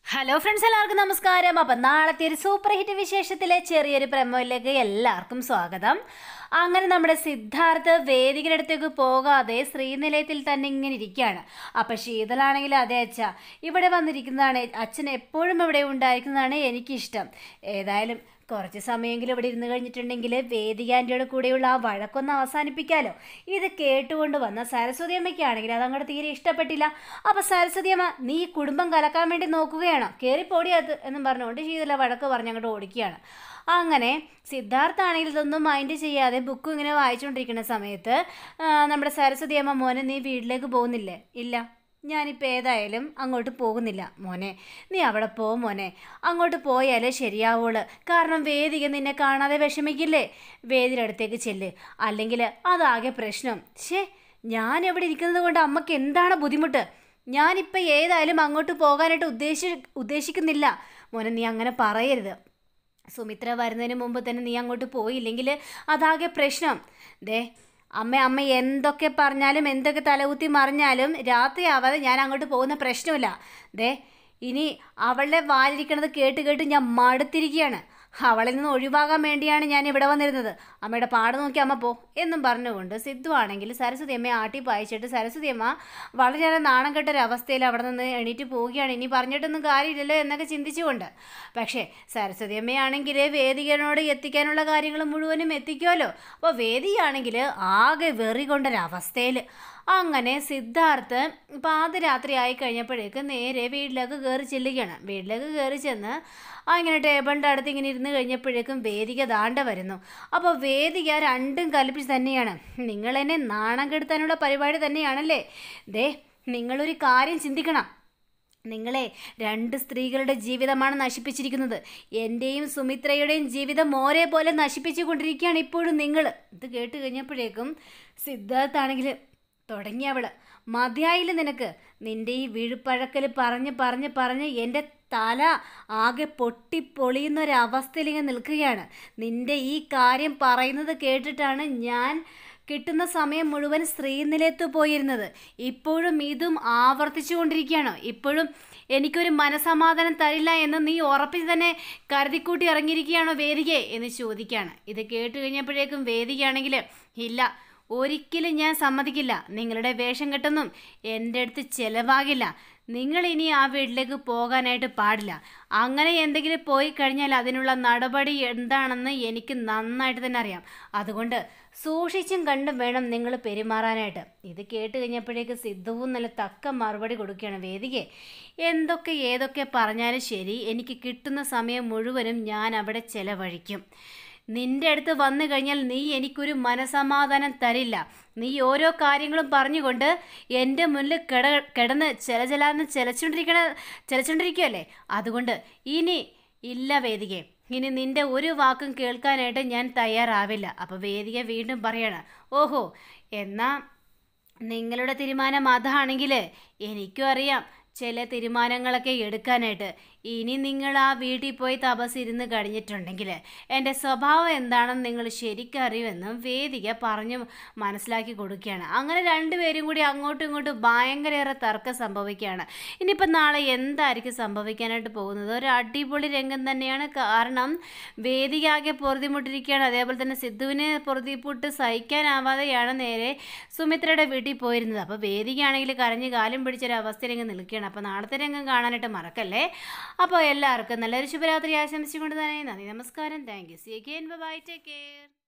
hello friends എല്ലാവർക്കും നമസ്കാരം അപ്പം നാളത്തെ ഒരു സൂപ്പർ ഹിറ്റ് വിശേഷത്തിലെ ചെറിയൊരു പ്രമോയിലേക്ക് എല്ലാവർക്കും സ്വാഗതം അങ്ങനെ നമ്മുടെ സിദ്ധാർത്ഥ് വേദികളുടെ അടുത്തേക്ക് പോകാതെ ശ്രീനിലയത്തിൽ തന്നെ ഇങ്ങനെ ഇരിക്കുകയാണ് അപ്പം ശീതളാണെങ്കിൽ അതെ അച്ഛ ഇവിടെ വന്നിരിക്കുന്നതാണ് അച്ഛൻ എപ്പോഴും ഇവിടെ ഉണ്ടായിരിക്കുന്നതാണ് എനിക്കിഷ്ടം ഏതായാലും കുറച്ച് സമയമെങ്കിലും ഇവിടെ ഇരുന്ന് കഴിഞ്ഞിട്ടുണ്ടെങ്കിൽ വേദിക ആൻറ്റിയുടെ കൂടെയുള്ള ആ വഴക്കൊന്ന് അവസാനിപ്പിക്കാമല്ലോ ഇത് കേട്ടുകൊണ്ട് വന്ന സരസ്വതി അമ്മയ്ക്കാണെങ്കിൽ അത് അങ്ങോട്ട് തീരെ ഇഷ്ടപ്പെട്ടില്ല അപ്പോൾ സരസ്വതി അമ്മ നീ ഈ കുടുംബം കലക്കാൻ വേണ്ടി നോക്കുകയാണോ കയറിപ്പോടി അത് എന്നും പറഞ്ഞുകൊണ്ട് ശീതല വഴക്ക് പറഞ്ഞ് അങ്ങോട്ട് ഓടിക്കുകയാണ് അങ്ങനെ സിദ്ധാർത്ഥാണെങ്കിൽ ഇതൊന്നും മൈൻഡ് ചെയ്യാതെ ബുക്കും ഇങ്ങനെ വായിച്ചുകൊണ്ടിരിക്കുന്ന സമയത്ത് ആ, നമ്മുടെ സരസ്വതി അമ്മ മോനെ നീ വീട്ടിലേക്ക് പോകുന്നില്ലേ ഇല്ല ഞാനിപ്പോൾ ഏതായാലും അങ്ങോട്ട് പോകുന്നില്ല മോനെ നീ അവിടെ പോ മോനെ അങ്ങോട്ട് പോയാലേ ശരിയാവുള്ളൂ കാരണം വേദിക നിന്നെ കാണാതെ വിഷമിക്കില്ലേ വേദിയുടെ അടുത്തേക്ക് ചെല്ല് അല്ലെങ്കിൽ അതാകെ പ്രശ്നം ഷേ ഞാൻ എവിടെ ഇരിക്കുന്നത് കൊണ്ട് അമ്മയ്ക്ക് എന്താണ് ബുദ്ധിമുട്ട് ഞാനിപ്പോൾ ഏതായാലും അങ്ങോട്ട് പോകാനായിട്ട് ഉദ്ദേശി ഉദ്ദേശിക്കുന്നില്ല മോനെ നീ അങ്ങനെ പറയരുത് സുമിത്ര വരുന്നതിന് മുമ്പ് തന്നെ നീ അങ്ങോട്ട് പോയില്ലെങ്കിൽ അതാകെ പ്രശ്നം ദേ അമ്മ അമ്മ എന്തൊക്കെ പറഞ്ഞാലും എന്തൊക്കെ തലകുത്തി മറിഞ്ഞാലും രാത്രിയാവാതെ ഞാൻ അങ്ങോട്ട് പോകുന്ന പ്രശ്നമില്ല ദേ ഇനി അവളുടെ വാലിരിക്കണത് കേട്ട് കേട്ട് ഞാൻ മടുത്തിരിക്കുകയാണ് അവളിൽ നിന്ന് ഒഴിവാകാൻ വേണ്ടിയാണ് ഞാൻ ഇവിടെ വന്നിരുന്നത് അമ്മയുടെ പാട് നോക്കി അമ്മ പോ എന്നും പറഞ്ഞുകൊണ്ട് സിദ്ധു ആണെങ്കിൽ സരസ്വതി അമ്മയെ ആട്ടി പായിച്ചിട്ട് സരസ്വതി അമ്മ വളരെയേറെ നാണം കെട്ട ഒരു അവസ്ഥയിൽ അവിടെ നിന്ന് എണീറ്റ് പോവുകയാണ് ഇനി പറഞ്ഞിട്ടൊന്നും കാര്യമില്ലല്ലോ എന്നൊക്കെ ചിന്തിച്ചുകൊണ്ട് പക്ഷേ സരസ്വതി അമ്മയാണെങ്കിൽ വേദികനോട് എത്തിക്കാനുള്ള കാര്യങ്ങൾ മുഴുവനും എത്തിക്കുമല്ലോ അപ്പോൾ വേദിയാണെങ്കിൽ ആകെ വെറി കൊണ്ടൊരവസ്ഥയിൽ അങ്ങനെ സിദ്ധാർത്ഥ് പാതിരാത്രി ആയി കഴിഞ്ഞപ്പോഴേക്ക് നേരെ വീട്ടിലേക്ക് കയറി ചെല്ലുകയാണ് വീട്ടിലേക്ക് കയറി ചെന്ന് ആ ഇങ്ങനെ ടേബിളിൻ്റെ അടുത്ത് ഇങ്ങനെ ഇരുന്ന് കഴിഞ്ഞപ്പോഴേക്കും വേദിക ദാണ്ട വരുന്നു അപ്പോൾ വേദിക രണ്ടും കൽപ്പിച്ച് തന്നെയാണ് നിങ്ങളെന്നെ നാണം കെടുത്താനുള്ള പരിപാടി തന്നെയാണല്ലേ ദേ നിങ്ങളൊരു കാര്യം ചിന്തിക്കണം നിങ്ങളെ രണ്ട് സ്ത്രീകളുടെ ജീവിതമാണ് നശിപ്പിച്ചിരിക്കുന്നത് എൻ്റെയും സുമിത്രയുടെയും ജീവിതം ഒരേ പോലെ നശിപ്പിച്ചു കൊണ്ടിരിക്കുകയാണ് ഇപ്പോഴും നിങ്ങൾ ഇത് കേട്ട് കഴിഞ്ഞപ്പോഴേക്കും സിദ്ധാർത്ഥാണെങ്കിൽ തുടങ്ങി അവള് മതിയായില്ല നിനക്ക് നിന്റെ ഈ വീഴുപ്പഴക്കൽ പറഞ്ഞ് പറഞ്ഞ് പറഞ്ഞ് എൻ്റെ തല ആകെ പൊട്ടിപ്പൊളിയുന്ന ഒരവസ്ഥയിൽ ഇങ്ങനെ നിൽക്കുകയാണ് നിന്റെ ഈ കാര്യം പറയുന്നത് കേട്ടിട്ടാണ് ഞാൻ കിട്ടുന്ന സമയം മുഴുവൻ സ്ത്രീനിലത്ത് പോയിരുന്നത് ഇപ്പോഴും ഇതും ആവർത്തിച്ചു കൊണ്ടിരിക്കുകയാണോ ഇപ്പോഴും എനിക്കൊരു മനസമാധാനം തരില്ല എന്ന് നീ ഉറപ്പിച്ച് തന്നെ കരുതിക്കൂട്ടി ഇറങ്ങിയിരിക്കുകയാണോ വേദികയെ എന്ന് ചോദിക്കുകയാണ് ഇത് കേട്ട് കഴിഞ്ഞപ്പോഴേക്കും വേദികയാണെങ്കിൽ ഇല്ല ഒരിക്കലും ഞാൻ സമ്മതിക്കില്ല നിങ്ങളുടെ വേഷം കെട്ടൊന്നും എൻ്റെ അടുത്ത് ചിലവാകില്ല നിങ്ങൾ ഇനി ആ വീട്ടിലേക്ക് പോകാനായിട്ട് പാടില്ല അങ്ങനെ എന്തെങ്കിലും പോയി കഴിഞ്ഞാൽ അതിനുള്ള നടപടി എന്താണെന്ന് എനിക്ക് നന്നായിട്ട് തന്നെ അറിയാം അതുകൊണ്ട് സൂക്ഷിച്ചും കണ്ടും വേണം നിങ്ങൾ പെരുമാറാനായിട്ട് ഇത് കേട്ട് കഴിഞ്ഞപ്പോഴേക്ക് സിദ്ധുവും നല്ല തക്ക മറുപടി കൊടുക്കുകയാണ് വേദികെ എന്തൊക്കെ ഏതൊക്കെ പറഞ്ഞാലും ശരി എനിക്ക് കിട്ടുന്ന സമയം മുഴുവനും ഞാൻ അവിടെ ചെലവഴിക്കും നിന്റെ അടുത്ത് വന്നു കഴിഞ്ഞാൽ നീ എനിക്കൊരു മനസമാധാനം തരില്ല നീ ഓരോ കാര്യങ്ങളും പറഞ്ഞുകൊണ്ട് എൻ്റെ മുന്നിൽ കിട കിടന്ന് ചിലചലാന്ന് ചിലച്ചുകൊണ്ടിരിക്കണ ചിലച്ചുകൊണ്ടിരിക്കുകയല്ലേ അതുകൊണ്ട് ഇനി ഇല്ല വേദികെ ഇനി നിന്റെ ഒരു വാക്കും കേൾക്കാനായിട്ട് ഞാൻ തയ്യാറാവില്ല അപ്പോൾ വേദിക വീണ്ടും പറയണം ഓഹോ എന്നാ നിങ്ങളുടെ തീരുമാനം അതാണെങ്കിൽ എനിക്കും അറിയാം ചില തീരുമാനങ്ങളൊക്കെ എടുക്കാനായിട്ട് ഇനി നിങ്ങൾ ആ വീട്ടിൽ പോയി തപസ്സിരുന്ന് കഴിഞ്ഞിട്ടുണ്ടെങ്കിൽ എൻ്റെ സ്വഭാവം എന്താണെന്ന് നിങ്ങൾ ശരിക്കും അറിയുമെന്നും വേദിക പറഞ്ഞു മനസ്സിലാക്കി കൊടുക്കുകയാണ് അങ്ങനെ രണ്ടുപേരും കൂടി അങ്ങോട്ടും ഇങ്ങോട്ടും ഭയങ്കരയേറെ തർക്കം സംഭവിക്കുകയാണ് ഇനിയിപ്പോൾ നാളെ എന്തായിരിക്കും സംഭവിക്കാനായിട്ട് പോകുന്നത് ഒരു അടിപൊളി രംഗം തന്നെയാണ് കാരണം വേദിക ആകെ പൊറുതിമുട്ടിരിക്കുകയാണ് അതേപോലെ തന്നെ സിദ്ധുവിന് പൊറുതിമുട്ട് സഹിക്കാനാവാതെയാണ് നേരെ സുമിത്രയുടെ വീട്ടിൽ പോയിരുന്നത് അപ്പോൾ വേദികയാണെങ്കിൽ കരഞ്ഞ് കാലും പിടിച്ചൊരവസ്ഥയിൽ ഇങ്ങ് നിൽക്കുകയാണ് അപ്പോൾ നാളത്തെ രംഗം കാണാനായിട്ട് മറക്കല്ലേ അപ്പോൾ എല്ലാവർക്കും നല്ലൊരു ശുഭരാത്രി ആശംസിച്ചുകൊണ്ട് തന്നെ നന്ദി നമസ്കാരം thank you see again bye take care